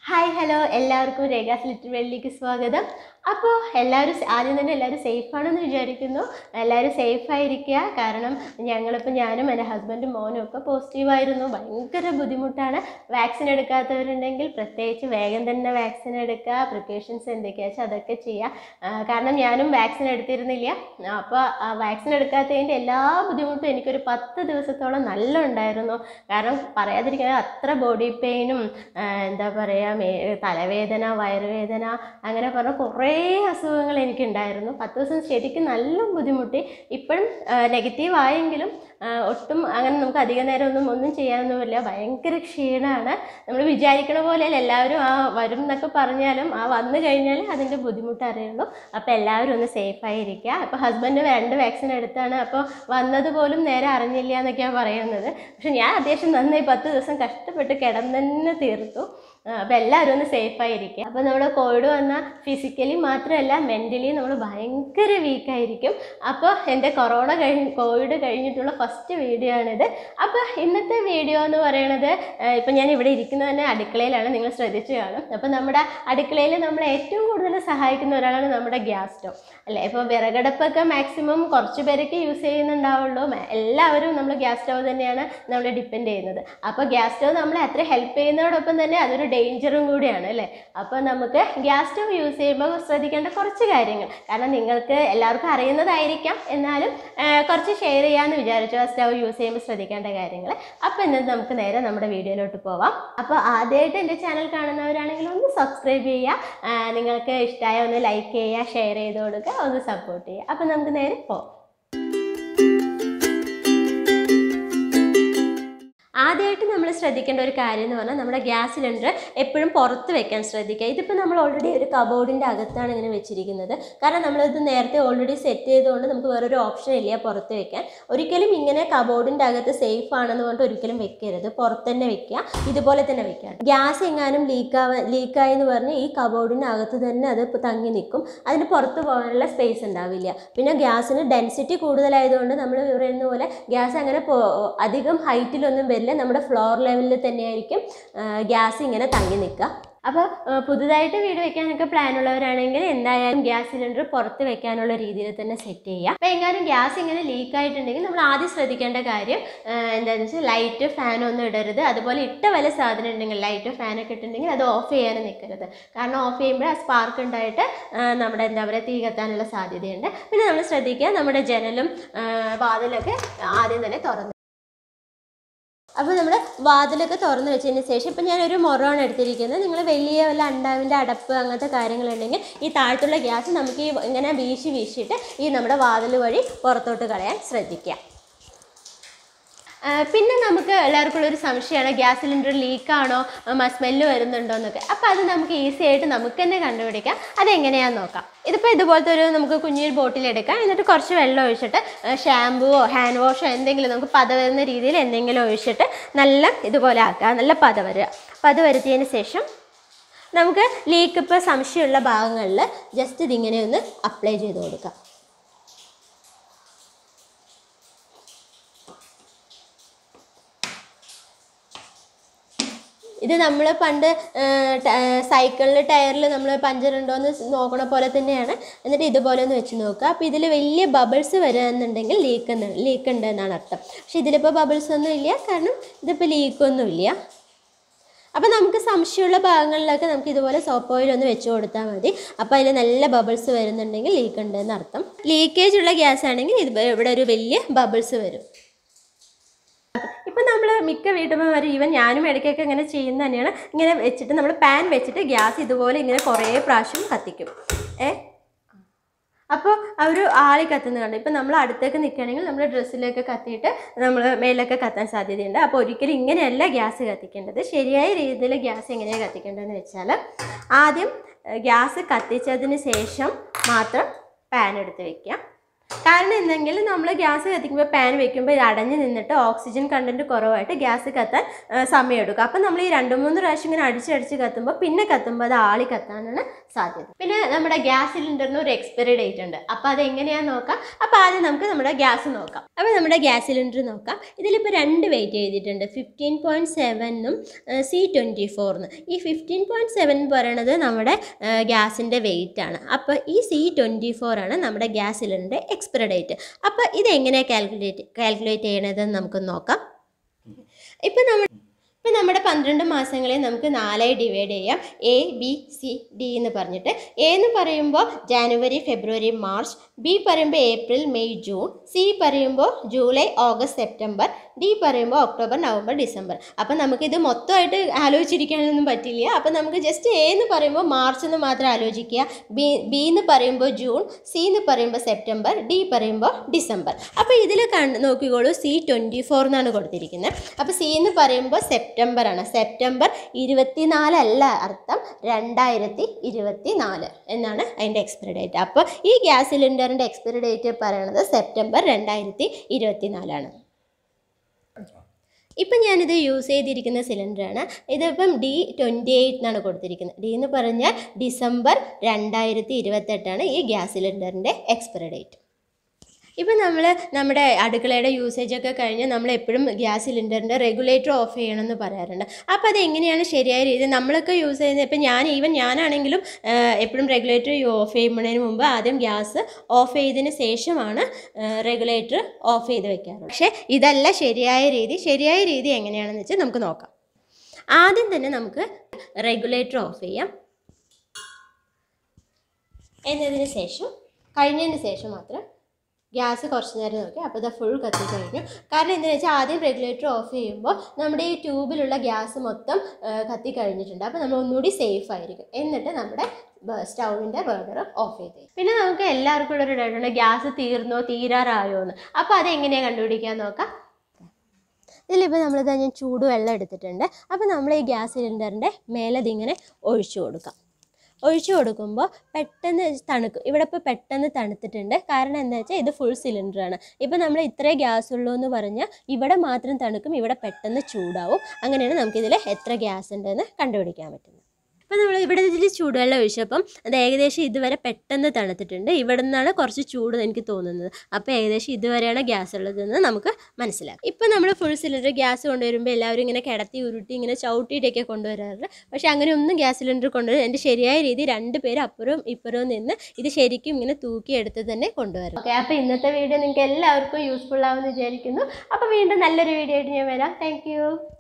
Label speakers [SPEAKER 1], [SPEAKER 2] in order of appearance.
[SPEAKER 1] Hi hello എല്ലാവർക്കും രേഖാസ് little വേൾഡിലേക്ക് സ്വാഗതം അപ്പോൾ എല്ലാവരും സ- ആദ്യം തന്നെ എല്ലാവരും സേഫാണെന്ന് വിചാരിക്കുന്നു എല്ലാവരും സേഫായിരിക്കുക കാരണം ഞങ്ങളിപ്പോൾ ഞാനും എൻ്റെ ഹസ്ബൻഡും മോനും ഒക്കെ പോസിറ്റീവായിരുന്നു ഭയങ്കര ബുദ്ധിമുട്ടാണ് വാക്സിൻ എടുക്കാത്തവരുണ്ടെങ്കിൽ പ്രത്യേകിച്ച് വേഗം തന്നെ വാക്സിൻ എടുക്കുക പ്രിക്കോഷൻസ് എന്തൊക്കെയാ വെച്ചാൽ അതൊക്കെ ചെയ്യുക ആ, കാരണം ഞാനും വാക്സിൻ എടുത്തിരുന്നില്ല അപ്പോൾ വാക്സിൻ എടുക്കാത്തതിൻ്റെ എല്ലാ ബുദ്ധിമുട്ടും എനിക്കൊരു പത്ത് ദിവസത്തോളം നല്ല ഉണ്ടായിരുന്നു കാരണം പറയാതിരിക്കാൻ അത്ര ബോഡി പെയിനും എന്താ പറയുക മേ തലവേദന വയറുവേദന അങ്ങനെ പറഞ്ഞ കുറേ അസുഖങ്ങൾ എനിക്കുണ്ടായിരുന്നു പത്ത് ദിവസം ശരിക്കും നല്ല ബുദ്ധിമുട്ടി ഇപ്പോഴും നെഗറ്റീവ് ആയെങ്കിലും ആ, ഒട്ടും അങ്ങനെ നമുക്ക് അധിക നേരം ഒന്നും ഒന്നും ചെയ്യാനൊന്നുമില്ല ഭയങ്കര ക്ഷീണമാണ് നമ്മൾ വിചാരിക്കണ പോലെയല്ല എല്ലാവരും ആ വരും എന്നൊക്കെ പറഞ്ഞാലും ആ വന്നു കഴിഞ്ഞാൽ അതിൻ്റെ ബുദ്ധിമുട്ട് അറിയുള്ളൂ അപ്പോൾ എല്ലാവരും ഒന്ന് സേഫായിരിക്കുക അപ്പോൾ ഹസ്ബൻഡ് രണ്ട് വാക്സിൻ എടുത്താണ് അപ്പോൾ വന്നത് പോലും നേരെ അറിഞ്ഞില്ല എന്നൊക്കെയാണ് പറയുന്നത് പക്ഷെ ഞാൻ അത്യാവശ്യം നന്നായി പത്ത് ദിവസം കഷ്ടപ്പെട്ട് കിടന്നെ തീർത്തു അപ്പോൾ എല്ലാവരും ഒന്ന് സേഫായിരിക്കുക അപ്പോൾ നമ്മുടെ കോവിഡ് വന്നാൽ ഫിസിക്കലി മാത്രമല്ല മെൻ്റലി നമ്മൾ ഭയങ്കര വീക്കായിരിക്കും അപ്പോൾ എൻ്റെ കൊറോണ കഴിഞ്ഞ് കോവിഡ് കഴിഞ്ഞിട്ടുള്ള ഫസ്റ്റ് വീഡിയോ ആണിത് അപ്പോൾ ഇന്നത്തെ വീഡിയോ എന്ന് പറയണത് ഇപ്പം ഞാൻ ഇവിടെ ഇരിക്കുന്നത് തന്നെ അടുക്കളയിലാണ് നിങ്ങൾ ശ്രദ്ധിച്ചു കാണും അപ്പോൾ നമ്മുടെ അടുക്കളയിൽ നമ്മളെ ഏറ്റവും കൂടുതൽ സഹായിക്കുന്ന ഒരാളാണ് നമ്മുടെ ഗ്യാസ് സ്റ്റവ് അല്ലേ ഇപ്പോൾ വിറകടുപ്പൊക്കെ മാക്സിമം കുറച്ച് പേരൊക്കെ യൂസ് ചെയ്യുന്നുണ്ടാവുള്ളൂ മ- എല്ലാവരും നമ്മൾ ഗ്യാസ് സ്റ്റവ് തന്നെയാണ് നമ്മൾ ഡിപ്പെൻഡ് ചെയ്യുന്നത് അപ്പോൾ ഗ്യാസ് സ്റ്റവ് നമ്മളെ അത്ര ഹെൽപ്പ് ചെയ്യുന്നതോടൊപ്പം തന്നെ അതൊരു ഡേഞ്ചറും കൂടിയാണ് അല്ലേ അപ്പോൾ നമുക്ക് ഗ്യാസ് സ്റ്റവ് യൂസ് ചെയ്യുമ്പോൾ ശ്രദ്ധിക്കേണ്ട കുറച്ച് കാര്യങ്ങൾ കാരണം നിങ്ങൾക്ക് എല്ലാവർക്കും അറിയുന്നതായിരിക്കാം എന്നാലും ആ, കുറച്ച് ഷെയർ ചെയ്യാമെന്ന് വിചാരിച്ചു ആ സ്റ്റവ് യൂസ് ചെയ്യുമ്പോൾ ശ്രദ്ധിക്കേണ്ട കാര്യങ്ങൾ അപ്പോൾ ഇന്നത്തെ നമുക്ക് നേരെ നമ്മുടെ വീഡിയോയിലോട്ട് പോവാം അപ്പോൾ ആദ്യമായിട്ട് എൻ്റെ ചാനൽ കാണുന്നവരാണെങ്കിൽ ഒന്ന് സബ്സ്ക്രൈബ് ചെയ്യുക ആ, നിങ്ങൾക്ക് ഇഷ്ടമായ ഒന്ന് ലൈക്ക് ചെയ്യുക ഷെയർ ചെയ്ത് കൊടുക്കുക ഒന്ന് സപ്പോർട്ട് ചെയ്യുക അപ്പോൾ നമുക്ക് നേരെ പോവാം ആദ്യമായിട്ട് നമ്മൾ ശ്രദ്ധിക്കേണ്ട ഒരു കാര്യം എന്ന് പറഞ്ഞാൽ നമ്മുടെ ഗ്യാസ് സിലിണ്ടർ എപ്പോഴും പുറത്ത് വെക്കാൻ ശ്രദ്ധിക്കുക ഇതിപ്പോൾ നമ്മൾ ഓൾറെഡി ഒരു കബോർഡിൻ്റെ അകത്താണ് ഇങ്ങനെ വെച്ചിരിക്കുന്നത് കാരണം നമ്മളിത് നേരത്തെ ഓൾറെഡി സെറ്റ് ചെയ്തുകൊണ്ട് നമുക്ക് വേറൊരു ഓപ്ഷൻ ഇല്ല പുറത്ത് വെക്കാൻ ഒരിക്കലും ഇങ്ങനെ കബോർഡിൻ്റെ അകത്ത് സേഫ് ആണെന്ന് പറഞ്ഞിട്ട് ഒരിക്കലും വെക്കരുത് പുറത്ത് തന്നെ വെക്കുക ഇതുപോലെ തന്നെ വെക്കുക ഗ്യാസ് എങ്ങാനും ലീക്കാവാൻ ലീക്കായി എന്ന് പറഞ്ഞ് ഈ കബോർഡിൻ്റെ അകത്ത് തന്നെ അത് ഇപ്പൊ തങ്ങി നിൽക്കും അതിന് പുറത്ത് പോകാനുള്ള സ്പേസ് ഉണ്ടാവില്ല പിന്നെ ഗ്യാസിന് ഡെൻസിറ്റി കൂടുതലായതുകൊണ്ട് നമ്മൾ പറയുന്ന പോലെ ഗ്യാസ് അങ്ങനെ പോ അധികം ഹൈറ്റിലൊന്നും വരില്ല നമ്മുടെ ഫ്ലോർ ലെവലിൽ തന്നെയായിരിക്കും ഗ്യാസ് ഇങ്ങനെ തങ്ങി നിൽക്കുക അപ്പോൾ പുതുതായിട്ട് വീട് വെക്കാനൊക്കെ പ്ലാൻ ഉള്ളവരാണെങ്കിൽ എന്തായാലും ഗ്യാസ് സിലിണ്ടർ പുറത്ത് വെക്കാനുള്ള രീതിയിൽ തന്നെ സെറ്റ് ചെയ്യുക അപ്പോൾ എങ്ങാനും ഗ്യാസ് ഇങ്ങനെ ലീക്ക് ആയിട്ടുണ്ടെങ്കിൽ നമ്മൾ ആദ്യം ശ്രദ്ധിക്കേണ്ട കാര്യം ആ, എന്താണെന്ന് വെച്ചാൽ ലൈറ്റ് ഫാൻ ഒന്നും ഇടരുത് അതുപോലെ ഇട്ട വല്ല സാധനം ഉണ്ടെങ്കിൽ ലൈറ്റ് ഫാനൊക്കെ ഇട്ടിട്ടുണ്ടെങ്കിൽ അത് ഓഫ് ചെയ്യാനും നിൽക്കരുത് കാരണം ഓഫ് ചെയ്യുമ്പോൾ ആ സ്പാർക്ക് ഉണ്ടായിട്ട് ആ, നമ്മുടെ എന്താ പറയുക തീ കത്താനുള്ള സാധ്യതയുണ്ട് പിന്നെ നമ്മൾ ശ്രദ്ധിക്കുക നമ്മുടെ ജനലും ആ, വാതിലൊക്കെ ആദ്യം തന്നെ തുറന്ന് അപ്പോൾ നമ്മൾ വാതിലൊക്കെ തുറന്ന് വെച്ചതിന് ശേഷം ഇപ്പം ഞാനൊരു മൊറമാണ് എടുത്തിരിക്കുന്നത് നിങ്ങൾ വലിയ വല്ല അണ്ടാവിൻ്റെ അടപ്പ് അങ്ങനത്തെ കാര്യങ്ങളുണ്ടെങ്കിൽ ഈ താഴത്തുള്ള ഗ്യാസ് നമുക്ക് ഈ ഇങ്ങനെ വീശി വീശിയിട്ട് ഈ നമ്മുടെ വാതിൽ വഴി പുറത്തോട്ട് കളയാൻ ശ്രദ്ധിക്കുക ആ, പിന്നെ നമുക്ക് എല്ലാവർക്കും ഉള്ളൊരു സംശയമാണ് ഗ്യാസ് സിലിണ്ടർ ലീക്കാണോ സ്മെല്ല് വരുന്നുണ്ടോ എന്നൊക്കെ അപ്പോൾ അത് നമുക്ക് ഈസി ആയിട്ട് നമുക്ക് തന്നെ കണ്ടുപിടിക്കാം അതെങ്ങനെയാണെന്ന് നോക്കാം ഇതിപ്പോൾ ഇതുപോലത്തെ ഒരു നമുക്ക് കുഞ്ഞൊരു ബോട്ടിൽ എടുക്കാം എന്നിട്ട് കുറച്ച് വെള്ളം ഒഴിച്ചിട്ട് ഷാമ്പുവോ ഹാൻഡ് വാഷോ എന്തെങ്കിലും നമുക്ക് പത വരുന്ന രീതിയിൽ എന്തെങ്കിലും ഒഴിച്ചിട്ട് നല്ല ഇതുപോലെ ആക്കുക നല്ല പത വരിക പത വരുത്തിയതിന് ശേഷം നമുക്ക് ലീക്ക് ഇപ്പോൾ സംശയമുള്ള ഭാഗങ്ങളിൽ ജസ്റ്റ് ഇതിങ്ങനെ ഒന്ന് അപ്ലൈ ചെയ്ത് കൊടുക്കാം ഇത് നമ്മൾ പണ്ട് സൈക്കിളിൽ ടയറിൽ നമ്മൾ പഞ്ചറുണ്ടോ എന്ന് നോക്കണ പോലെ തന്നെയാണ് എന്നിട്ട് ഇതുപോലെ ഒന്ന് വെച്ച് നോക്കുക അപ്പോൾ ഇതിൽ വലിയ ബബിൾസ് വരികയെന്നുണ്ടെങ്കിൽ ലീക്ക് ലീക്ക് ഉണ്ട് എന്നാണ് അർത്ഥം പക്ഷേ ഇതിലിപ്പോൾ ബബിൾസ് ഒന്നും ഇല്ല കാരണം ഇതിപ്പോൾ ലീക്കൊന്നും ഇല്ല അപ്പോൾ നമുക്ക് സംശയമുള്ള ഭാഗങ്ങളിലൊക്കെ നമുക്ക് ഇതുപോലെ സോപ്പ് ഓയിൽ ഒന്ന് വെച്ച് കൊടുത്താൽ മതി അപ്പോൾ അതിൽ നല്ല ബബിൾസ് വരുന്നുണ്ടെങ്കിൽ ലീക്ക് ഉണ്ട് എന്നർത്ഥം ലീക്കേജ് ഉള്ള ഗ്യാസ് ആണെങ്കിൽ ഇത് ഇവിടെ ഒരു വലിയ ബബിൾസ് വരും ഇപ്പം നമ്മൾ മിക്ക വീട്ടമ്മമാരും ഈവൻ ഞാനും ഇടയ്ക്കൊക്കെ ഇങ്ങനെ ചെയ്യുന്ന തന്നെയാണ് ഇങ്ങനെ വെച്ചിട്ട് നമ്മൾ പാൻ വെച്ചിട്ട് ഗ്യാസ് ഇതുപോലെ ഇങ്ങനെ കുറേ പ്രാവശ്യം കത്തിക്കും ഏ അപ്പോൾ ആ ഒരു ആളി കത്തുന്ന കണ്ടു ഇപ്പം നമ്മൾ അടുത്തേക്ക് നിൽക്കുകയാണെങ്കിൽ നമ്മൾ ഡ്രസ്സിലൊക്കെ കത്തിയിട്ട് നമ്മൾ മേലൊക്കെ കത്താൻ സാധ്യതയുണ്ട് അപ്പോൾ ഒരിക്കലും ഇങ്ങനെയല്ല ഗ്യാസ് കത്തിക്കേണ്ടത് ശരിയായ രീതിയിൽ ഗ്യാസ് എങ്ങനെയാണ് കത്തിക്കേണ്ടതെന്ന് വെച്ചാൽ ആദ്യം ഗ്യാസ് കത്തിച്ചതിന് ശേഷം മാത്രം പാൻ എടുത്ത് വെക്കുക കാരണം എന്തെങ്കിലും നമ്മൾ ഗ്യാസ് കത്തിക്കുമ്പോൾ പാൻ വെക്കുമ്പോൾ ഇത് അടഞ്ഞു നിന്നിട്ട് ഓക്സിജൻ കണ്ടന്റ് കുറവായിട്ട് ഗ്യാസ് കത്താൻ ആ, സമയമെടുക്കും അപ്പം നമ്മൾ ഈ രണ്ട് മൂന്ന് പ്രാവശ്യം ഇങ്ങനെ അടിച്ചടിച്ച് കത്തുമ്പോൾ പിന്നെ കത്തുമ്പോൾ അത് ആളി കത്താനാണ് സാധ്യത പിന്നെ നമ്മുടെ ഗ്യാസ് സിലിണ്ടറിന് ഒരു എക്സ്പയറി ഡേറ്റ് ഉണ്ട് അപ്പോൾ അത് എങ്ങനെയാണെന്ന് നോക്കാം അപ്പോൾ ആദ്യം നമുക്ക് നമ്മുടെ ഗ്യാസ് നോക്കാം അപ്പോൾ നമ്മുടെ ഗ്യാസ് സിലിണ്ടർ നോക്കാം ഇതിലിപ്പോൾ രണ്ട് വെയിറ്റ് ചെയ്തിട്ടുണ്ട് ഫിഫ്റ്റീൻ പോയിൻറ്റ് സെവനും സി ട്വൻറ്റി ഫോറിന് ഈ ഫിഫ്റ്റീൻ പോയിൻറ്റ് സെവൻ എന്ന് പറയുന്നത് നമ്മുടെ ഗ്യാസിൻ്റെ വെയിറ്റ് ആണ് അപ്പോൾ ഈ സി ട്വൻറ്റി ഫോർ ആണ് നമ്മുടെ ഗ്യാസ് സിലിണ്ടറിൻ്റെ എക്സ്പയറി ഡേറ്റ് അപ്പോൾ ഇത് എങ്ങനെയാണ് കാൽക്കുലേറ്റ് കാൽക്കുലേറ്റ് ചെയ്യണതെന്ന് നമുക്ക് നോക്കാം ഇപ്പം നമ്മൾ ഇപ്പം നമ്മുടെ പന്ത്രണ്ട് മാസങ്ങളെ നമുക്ക് നാലായി ഡിവൈഡ് ചെയ്യാം എ ബി സി ഡി എന്ന് പറഞ്ഞിട്ട് എ എന്ന് പറയുമ്പോൾ ജാനുവരി ഫെബ്രുവരി മാർച്ച് ബി പറയുമ്പോൾ ഏപ്രിൽ മെയ് ജൂൺ സി പറയുമ്പോൾ ജൂലൈ ഓഗസ്റ്റ് സെപ്റ്റംബർ ഡി പറയുമ്പോൾ ഒക്ടോബർ നവംബർ ഡിസംബർ അപ്പം നമുക്കിത് മൊത്തമായിട്ട് ആലോചിച്ചിരിക്കാനൊന്നും പറ്റില്ല അപ്പം നമുക്ക് ജസ്റ്റ് എ എന്ന് പറയുമ്പോൾ മാർച്ച് എന്ന് മാത്രം ആലോചിക്കുക ബി ബി എന്ന് പറയുമ്പോൾ ജൂൺ സി എന്ന് പറയുമ്പോൾ സെപ്റ്റംബർ ഡി പറയുമ്പോൾ ഡിസംബർ അപ്പോൾ ഇതിൽ കണ്ട് നോക്കിക്കോളൂ സി ട്വൻറ്റി ഫോർ എന്നാണ് കൊടുത്തിരിക്കുന്നത് അപ്പോൾ സി എന്ന് പറയുമ്പോൾ സെപ്റ്റംബർ ആണ് സെപ്റ്റംബർ ഇരുപത്തിനാലല്ല അർത്ഥം രണ്ടായിരത്തി ഇരുപത്തി നാല് എന്നാണ് അതിൻ്റെ എക്സ്പയറി ഡേറ്റ് അപ്പോൾ ഈ ഗ്യാസ് സിലിണ്ടറിൻ്റെ എക്സ്പയറി ഡേറ്റ് പറയുന്നത് സെപ്റ്റംബർ രണ്ടായിരത്തി ഇരുപത്തി നാലാണ് ഇപ്പം ഞാനിത് യൂസ് ചെയ്തിരിക്കുന്ന സിലിണ്ടറാണ് ഇതിപ്പം ഡി ട്വൻറ്റി എയ്റ്റ് എന്നാണ് കൊടുത്തിരിക്കുന്നത് ഡി എന്ന് പറഞ്ഞാൽ ഡിസംബർ രണ്ടായിരത്തി ഇരുപത്തെട്ടാണ് ഈ ഗ്യാസ് സിലിണ്ടറിൻ്റെ എക്സ്പയറി ഡേറ്റ് ഇപ്പം നമ്മൾ നമ്മുടെ അടുക്കളയുടെ യൂസേജ് ഒക്കെ കഴിഞ്ഞ് നമ്മൾ എപ്പോഴും ഗ്യാസ് സിലിണ്ടറിൻ്റെ റെഗുലേറ്റർ ഓഫ് ചെയ്യണമെന്ന് പറയാറുണ്ട് അപ്പോൾ അത് എങ്ങനെയാണ് ശരിയായ രീതി നമ്മളൊക്കെ യൂസ് ചെയ്യുന്നത് ഇപ്പം ഞാൻ ഈവൻ ഞാനാണെങ്കിലും എപ്പോഴും റെഗുലേറ്റർ ഓഫ് ചെയ്യുന്നതിന് മുമ്പ് ആദ്യം ഗ്യാസ് ഓഫ് ചെയ്തതിന് ശേഷമാണ് റെഗുലേറ്റർ ഓഫ് ചെയ്ത് വെക്കാറുള്ളത് പക്ഷേ ഇതല്ല ശരിയായ രീതി ശരിയായ രീതി എങ്ങനെയാണെന്ന് വെച്ചാൽ നമുക്ക് നോക്കാം ആദ്യം തന്നെ നമുക്ക് റെഗുലേറ്റർ ഓഫ് ചെയ്യാം എന്നതിന് ശേഷം കഴിഞ്ഞതിന് ശേഷം മാത്രം ഗ്യാസ് കുറച്ച് നേരം നോക്കി അപ്പോൾ ഇത് ഫുൾ കത്തി കഴിഞ്ഞു കാരണം എന്താണെന്ന് വെച്ചാൽ ആദ്യം റെഗുലേറ്റർ ഓഫ് ചെയ്യുമ്പോൾ നമ്മുടെ ഈ ട്യൂബിലുള്ള ഗ്യാസ് മൊത്തം ആ, കത്തി കഴിഞ്ഞിട്ടുണ്ട് അപ്പോൾ നമ്മൾ ഒന്നുകൂടി സേഫ് ആയിരിക്കും എന്നിട്ട് നമ്മുടെ സ്റ്റൗവിൻ്റെ ബർണർ ഓഫ് ചെയ്ത് തരും. പിന്നെ നമുക്ക് എല്ലാവർക്കും ഉള്ളൊരു ഡൗട്ട് ഉണ്ട് ഗ്യാസ് തീർന്നോ തീരാറായോ എന്ന് അപ്പോൾ അതെങ്ങനെയാണ് കണ്ടുപിടിക്കാൻ നോക്കാം ഇതിലിപ്പോൾ നമ്മൾ ഞാൻ ചൂടുവെള്ളം എടുത്തിട്ടുണ്ട് അപ്പോൾ നമ്മൾ ഈ ഗ്യാസ് സിലിണ്ടറിൻ്റെ മേലെ ഇതിങ്ങനെ ഒഴിച്ചു കൊടുക്കാം ഒഴിച്ചു കൊടുക്കുമ്പോൾ പെട്ടെന്ന് തണുക്കും ഇവിടെ ഇപ്പോൾ പെട്ടെന്ന് തണുത്തിട്ടുണ്ട് കാരണം എന്താ വെച്ചാൽ ഇത് ഫുൾ സിലിണ്ടറാണ് ഇപ്പോൾ നമ്മൾ ഇത്രേ ഗ്യാസ് ഉള്ളൂ എന്ന് പറഞ്ഞാൽ ഇവിടെ മാത്രം തണുക്കും ഇവിടെ പെട്ടെന്ന് ചൂടാവും അങ്ങനെയാണ് നമുക്കിതിൽ എത്ര ഗ്യാസ് ഉണ്ടെന്ന് കണ്ടുപിടിക്കാൻ പറ്റുന്നത് അപ്പോൾ നമ്മൾ ഇവിടെ ഇതിൽ ചൂടുവെള്ളം ഒഴിച്ചപ്പം അത് ഏകദേശം ഇതുവരെ പെട്ടെന്ന് തണുത്തിട്ടുണ്ട് ഇവിടെ നിന്നാണ് കുറച്ച് ചൂട് എനിക്ക് തോന്നുന്നത് അപ്പോൾ ഏകദേശം ഇതുവരെയാണ് ഗ്യാസ് ഉള്ളതെന്ന് നമുക്ക് മനസ്സിലാക്കാം ഇപ്പോൾ നമ്മൾ ഫുൾ സിലിണ്ടർ ഗ്യാസ് കൊണ്ടുവരുമ്പോൾ എല്ലാവരും ഇങ്ങനെ കിടത്തി ഉരുട്ടി ഇങ്ങനെ ചവിട്ടിയിട്ടൊക്കെ കൊണ്ടുവരാറുണ്ട് പക്ഷേ അങ്ങനെ ഒന്നും ഗ്യാസ് സിലിണ്ടർ കൊണ്ടുവരും എൻ്റെ ശരിയായ രീതി രണ്ട് പേര് അപ്പുറവും ഇപ്പുറവും നിന്ന് ഇത് ശരിക്കും ഇങ്ങനെ തൂക്കിയെടുത്ത് തന്നെ കൊണ്ടുവരും ഓക്കെ അപ്പോൾ ഇന്നത്തെ വീഡിയോ നിങ്ങൾക്ക് എല്ലാവർക്കും യൂസ്ഫുൾ ആവുമെന്ന് വിചാരിക്കുന്നു അപ്പോൾ വീണ്ടും നല്ലൊരു വീഡിയോ ആയിട്ട് ഞാൻ വരാം താങ്ക്